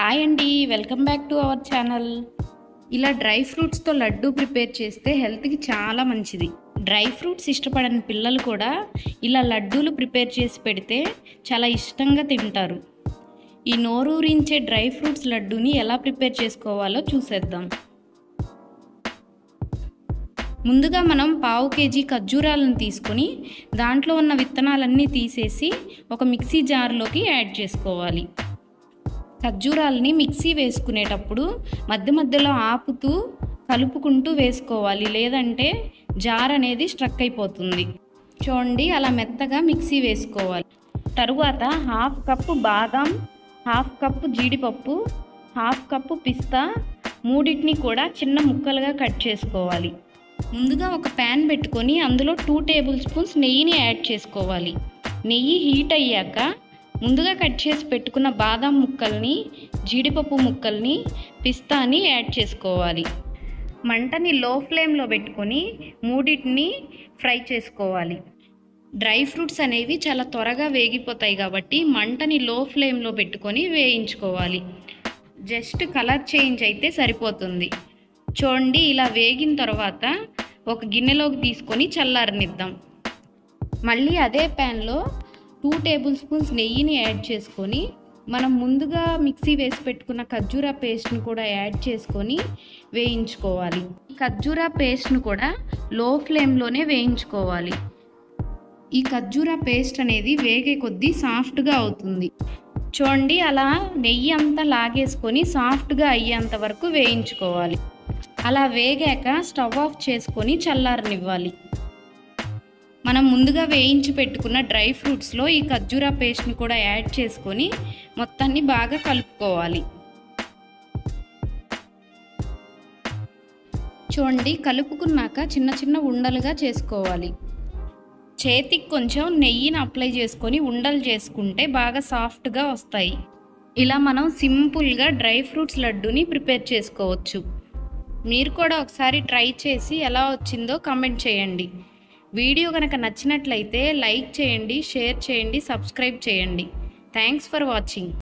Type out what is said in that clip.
hi అండి welcome back to our channel ఇలా dry ఫ్రూట్స్తో లడ్డు ప్రిపేర్ చేస్తే హెల్త్కి చాలా మంచిది డ్రై ఫ్రూట్స్ ఇష్టపడని పిల్లలు కూడా ఇలా లడ్డూలు ప్రిపేర్ చేసి పెడితే చాలా ఇష్టంగా తింటారు ఈ నోరూరించే డ్రై ఫ్రూట్స్ లడ్డూని ఎలా ప్రిపేర్ చేసుకోవాలో చూసేద్దాం ముందుగా మనం పావు కేజీ ఖర్జూరాలను తీసుకొని దాంట్లో ఉన్న విత్తనాలన్నీ తీసేసి ఒక మిక్సీ జార్లోకి యాడ్ చేసుకోవాలి ఖర్జూరాలని మిక్సీ వేసుకునేటప్పుడు మధ్య మధ్యలో ఆపుతూ కలుపుకుంటూ వేసుకోవాలి లేదంటే జార్ అనేది స్ట్రక్ అయిపోతుంది చూడండి అలా మెత్తగా మిక్సీ వేసుకోవాలి తరువాత హాఫ్ కప్పు బాదం హాఫ్ కప్పు జీడిపప్పు హాఫ్ కప్పు పిస్తా మూడింటిని కూడా చిన్న ముక్కలుగా కట్ చేసుకోవాలి ముందుగా ఒక ప్యాన్ పెట్టుకొని అందులో టూ టేబుల్ స్పూన్స్ నెయ్యిని యాడ్ చేసుకోవాలి నెయ్యి హీట్ అయ్యాక ముందుగా కట్ చేసి పెట్టుకున్న బాదం ముక్కల్ని జీడిపప్పు ముక్కల్ని పిస్తాని యాడ్ చేసుకోవాలి మంటని లో ఫ్లేమ్లో పెట్టుకొని మూడింటిని ఫ్రై చేసుకోవాలి డ్రై ఫ్రూట్స్ అనేవి చాలా త్వరగా వేగిపోతాయి కాబట్టి మంటని లో ఫ్లేమ్లో పెట్టుకొని వేయించుకోవాలి జస్ట్ కలర్ చేంజ్ అయితే సరిపోతుంది చూడండి ఇలా వేగిన తర్వాత ఒక గిన్నెలోకి తీసుకొని చల్లారనిద్దాం మళ్ళీ అదే ప్యాన్లో టూ టేబుల్ స్పూన్స్ నెయ్యిని యాడ్ చేసుకొని మనం ముందుగా మిక్సీ వేసి పెట్టుకున్న ఖర్జూరా పేస్ట్ని కూడా యాడ్ చేసుకొని వేయించుకోవాలి ఖర్జూరా పేస్ట్ను కూడా లో ఫ్లేమ్లోనే వేయించుకోవాలి ఈ ఖర్జూరా పేస్ట్ అనేది వేగే కొద్దీ సాఫ్ట్గా అవుతుంది చూడండి అలా నెయ్యి అంతా లాగేసుకొని సాఫ్ట్గా అయ్యేంత వరకు వేయించుకోవాలి అలా వేగాక స్టవ్ ఆఫ్ చేసుకొని చల్లారనివ్వాలి మనం ముందుగా వేయించి పెట్టుకున్న డ్రై ఫ్రూట్స్లో ఈ ఖర్జూరా పేస్ట్ని కూడా యాడ్ చేసుకొని మొత్తాన్ని బాగా కలుపుకోవాలి చూడండి కలుపుకున్నాక చిన్న చిన్న ఉండలుగా చేసుకోవాలి చేతికి కొంచెం నెయ్యిని అప్లై చేసుకొని ఉండలు చేసుకుంటే బాగా సాఫ్ట్గా వస్తాయి ఇలా మనం సింపుల్గా డ్రై ఫ్రూట్స్ లడ్డూని ప్రిపేర్ చేసుకోవచ్చు మీరు కూడా ఒకసారి ట్రై చేసి ఎలా వచ్చిందో కమెంట్ చేయండి వీడియో కనుక నచ్చినట్లయితే లైక్ చేయండి షేర్ చేయండి సబ్స్క్రైబ్ చేయండి థ్యాంక్స్ ఫర్ వాచింగ్